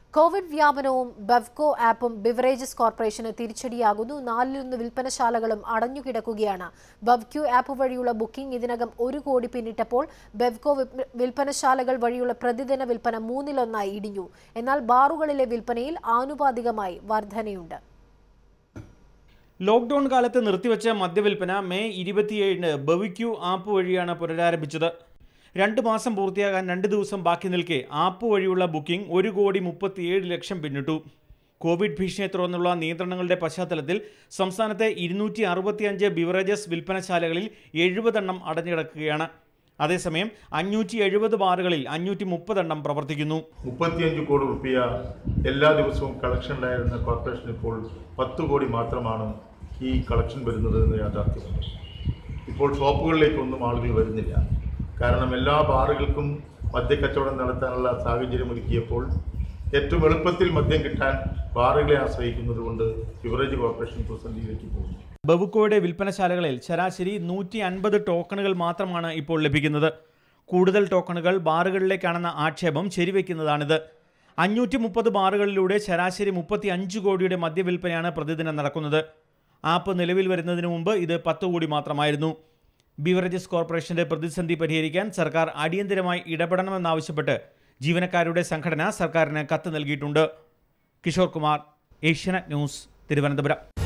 Covid വ്യാപനവും ബെവ്കോ ആപ്പും beverages കോർപ്പറേഷന് തിരിച്ചടിയാകുന്നു നാലിലൊന്ന് വിൽപ്പനശാലകളും അടഞ്ഞുകിടക്കുകയാണ് ബെവ്ക്യൂ ആപ്പ് വഴിയുള്ള ബുക്കിംഗ് ഇതിനകം ഒരു കോടി പിന്നിട്ടപ്പോൾ ബെവ്കോ വിപ്- വിൽപ്പനശാലകൾ വഴിയുള്ള പ്രതിദിന വിൽപ്പന മൂന്നിലൊന്നായി ഇടിഞ്ഞു എന്നാൽ ബാറുകളിലെ വിൽപ്പനയിൽ ആനുപാതികമായി വർധനയുണ്ട് ലോക്ക്ഡൌൺ കാലത്ത് നിർത്തിവെച്ച മദ്യവിൽപ്പന മെയ് ഇരുപത്തിയേഴിന് ബവിക്യൂ ആപ്പ് വഴിയാണ് പുനരാരംഭിച്ചത് രണ്ട് മാസം പൂർത്തിയാകാൻ രണ്ട് ദിവസം ബാക്കി നിൽക്കെ ആപ്പ് വഴിയുള്ള ബുക്കിംഗ് ഒരു കോടി മുപ്പത്തിയേഴ് ലക്ഷം പിന്നിട്ടു കോവിഡ് ഭീഷണിയെ തുടർന്നുള്ള നിയന്ത്രണങ്ങളുടെ പശ്ചാത്തലത്തിൽ സംസ്ഥാനത്തെ ഇരുന്നൂറ്റി അറുപത്തിയഞ്ച് ബിവറേജസ് വിൽപ്പനശാലകളിൽ എഴുപതെണ്ണം അടഞ്ഞുകിടക്കുകയാണ് അതേസമയം അഞ്ഞൂറ്റി എഴുപത് ബാറുകളിൽ അഞ്ഞൂറ്റി മുപ്പതെണ്ണം പ്രവർത്തിക്കുന്നു മുപ്പത്തിയഞ്ച് കോടി റുപ്യ എല്ലാ ദിവസവും കളക്ഷൻ ഉണ്ടായിരുന്ന കോർപ്പറേഷൻ ഇപ്പോൾ പത്ത് കോടി മാത്രമാണ് ഈ കളക്ഷൻ വരുന്നത് എന്ന് യാഥാർത്ഥ്യമുണ്ട് ഇപ്പോൾ ഷോപ്പുകളിലേക്കൊന്നും ആളുകൾ വരുന്നില്ല കാരണം എല്ലാ ബാറുകൾക്കും മദ്യക്കച്ചവടം നടത്താനുള്ള സാഹചര്യം ഒരുക്കിയപ്പോൾ ഏറ്റവും എളുപ്പത്തിൽ മദ്യം കിട്ടാൻ ബാറുകളെ ആശ്രയിക്കുന്നത് കൊണ്ട് ബിവറേജ് കോർപ്പറേഷൻ പ്രതിസന്ധിയിലേക്ക് പോകുന്നു ബബുക്കോയുടെ വിൽപ്പനശാലകളിൽ ശരാശരി നൂറ്റി അൻപത് ടോക്കണുകൾ മാത്രമാണ് ഇപ്പോൾ ലഭിക്കുന്നത് കൂടുതൽ ടോക്കണുകൾ ബാറുകളിലേക്കാണെന്ന ആക്ഷേപം ശരിവെക്കുന്നതാണിത് അഞ്ഞൂറ്റി മുപ്പത് ബാറുകളിലൂടെ ശരാശരി മുപ്പത്തി അഞ്ച് കോടിയുടെ മദ്യവിൽപ്പനയാണ് പ്രതിദിനം നടക്കുന്നത് ആപ്പ് നിലവിൽ വരുന്നതിന് മുമ്പ് ഇത് പത്ത് കോടി മാത്രമായിരുന്നു ബീവറേജസ് കോർപ്പറേഷന്റെ പ്രതിസന്ധി പരിഹരിക്കാൻ സർക്കാർ അടിയന്തരമായി ഇടപെടണമെന്നാവശ്യപ്പെട്ട് ജീവനക്കാരുടെ സംഘടന സർക്കാരിന് കത്ത് നൽകിയിട്ടുണ്ട് കിഷോർ കുമാർ ഏഷ്യാനെറ്റ് ന്യൂസ് തിരുവനന്തപുരം